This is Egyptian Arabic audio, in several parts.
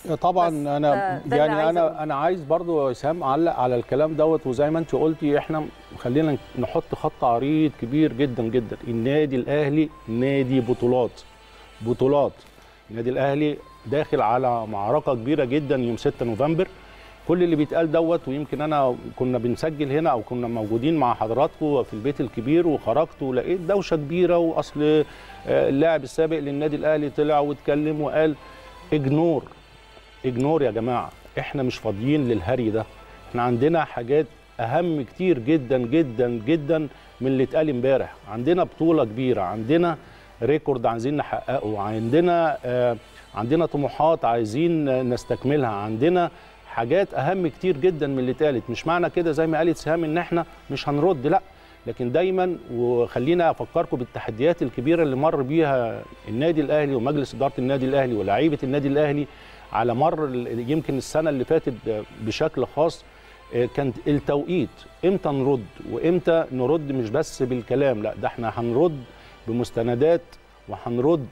طبعا بس ده- انا ده اللي يعني عايزة انا أقوله. انا عايز برضو يا اسهام اعلق على الكلام دوت وزي ما انت قلتي احنا خلينا نحط خط عريض كبير جدا جدا النادي الاهلي نادي بطولات بطولات النادي الاهلي داخل على معركه كبيره جدا يوم 6 نوفمبر كل اللي بيتقال دوت ويمكن انا كنا بنسجل هنا او كنا موجودين مع حضراتكم في البيت الكبير وخرجت ولقيت دوشه كبيره واصل آه، اللاعب السابق للنادي الاهلي طلع واتكلم وقال اجنور اجنور يا جماعه احنا مش فاضيين للهري ده احنا عندنا حاجات اهم كتير جدا جدا جدا من اللي اتقال امبارح عندنا بطوله كبيره عندنا ريكورد عايزين نحققه عندنا آه عندنا طموحات عايزين نستكملها عندنا حاجات اهم كتير جدا من اللي اتقالت مش معنى كده زي ما قالت سهام ان احنا مش هنرد لا لكن دايما وخلينا افكركم بالتحديات الكبيره اللي مر بيها النادي الاهلي ومجلس اداره النادي الاهلي ولاعيبه النادي الاهلي على مر ال- يمكن السنه اللي فاتت بشكل خاص آه، كان التوقيت امتى نرد وامتى نرد مش بس بالكلام لا ده احنا هنرد بمستندات وهنرد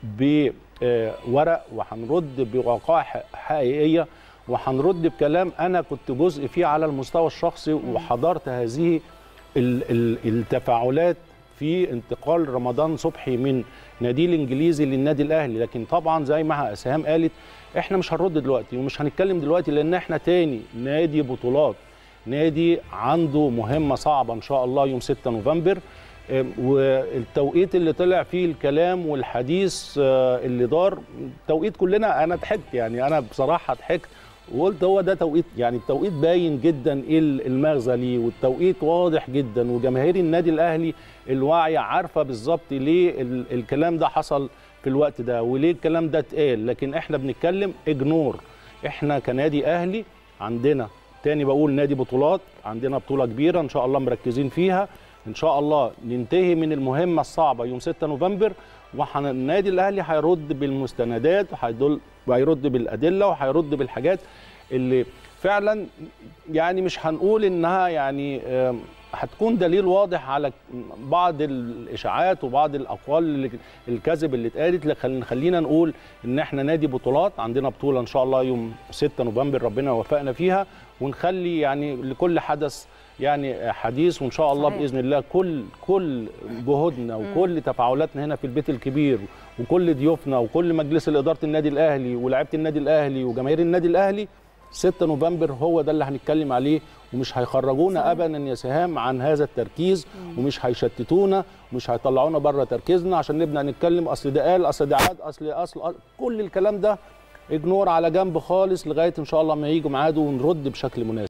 بورق وهنرد بوقائع ح- حقيقيه وهنرد بكلام انا كنت جزء فيه على المستوى الشخصي وحضرت هذه ال- ال- التفاعلات في انتقال رمضان صبحي من نادي الانجليزي للنادي الاهلي لكن طبعا زي ما سهام قالت احنا مش هنرد دلوقتي ومش هنتكلم دلوقتي لان احنا تاني نادي بطولات نادي عنده مهمه صعبه ان شاء الله يوم 6 نوفمبر ام، والتوقيت اللي طلع فيه الكلام والحديث اه، اللي دار توقيت كلنا انا ضحكت يعني انا بصراحه ضحكت وقلت هو ده توقيت يعني التوقيت باين جدا ايه المغزى ليه والتوقيت واضح جدا وجماهير النادي الاهلي الواعيه عارفه بالظبط ليه ال- الكلام ده حصل في الوقت ده وليه الكلام ده اتقال لكن احنا بنتكلم اجنور احنا كنادي اهلي عندنا تاني بقول نادي بطولات عندنا بطوله كبيره ان شاء الله مركزين فيها ان شاء الله ننتهي من المهمه الصعبه يوم 6 نوفمبر والنادي الاهلي هيرد بالمستندات وهيدل وهيرد بالادله وهيرد بالحاجات اللي فعلا يعني مش هنقول انها يعني آم، هتكون دليل واضح على بعض الاشاعات وبعض الاقوال اللي الكذب اللي اتقالت لكن خلينا نقول ان احنا نادي بطولات عندنا بطوله ان شاء الله يوم 6 نوفمبر ربنا يوفقنا فيها ونخلي يعني لكل حدث يعني حديث وان شاء الله صحيح. باذن الله كل كل جهودنا وكل تفاعلاتنا هنا في البيت الكبير وكل ضيوفنا وكل مجلس اداره النادي الاهلي ولاعيبه النادي الاهلي وجماهير النادي الاهلي 6 نوفمبر هو ده اللي هنتكلم عليه ومش هيخرجونا ابدا يا سهام عن هذا التركيز ومش هيشتتونا ومش هيطلعونا بره تركيزنا عشان نبدا نتكلم اصل ده قال اصل ده عاد اصل اصل أصل- كل الكلام ده اجنور على جنب خالص لغايه ان شاء الله ما يجوا ميعاده ونرد بشكل مناسب